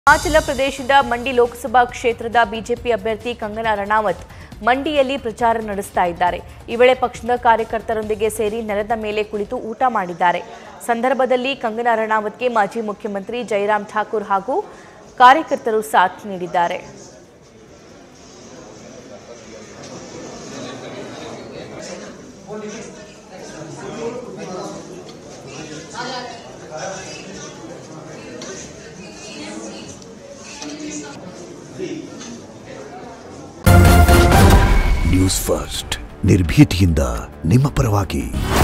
ಹಿಮಾಚಲ ಪ್ರದೇಶದ ಮಂಡಿ ಲೋಕಸಭಾ ಕ್ಷೇತ್ರದ ಬಿಜೆಪಿ ಅಭ್ಯರ್ಥಿ ಕಂಗನಾ ರಣಾವತ್ ಮಂಡಿಯಲ್ಲಿ ಪ್ರಚಾರ ನಡೆಸ್ತಾ ಇದ್ದಾರೆ ಈ ವೇಳೆ ಪಕ್ಷದ ಕಾರ್ಯಕರ್ತರೊಂದಿಗೆ ಸೇರಿ ನೆಲದ ಮೇಲೆ ಕುಳಿತು ಊಟ ಮಾಡಿದ್ದಾರೆ ಸಂದರ್ಭದಲ್ಲಿ ಕಂಗನಾ ರಣಾವತ್ಗೆ ಮಾಜಿ ಮುಖ್ಯಮಂತ್ರಿ ಜೈರಾಮ್ ಠಾಕೂರ್ ಹಾಗೂ ಕಾರ್ಯಕರ್ತರು ಸಾಥ್ ನೀಡಿದ್ದಾರೆ ನ್ಯೂಸ್ ಫಸ್ಟ್ ನಿರ್ಭೀತಿಯಿಂದ ನಿಮ್ಮ ಪರವಾಗಿ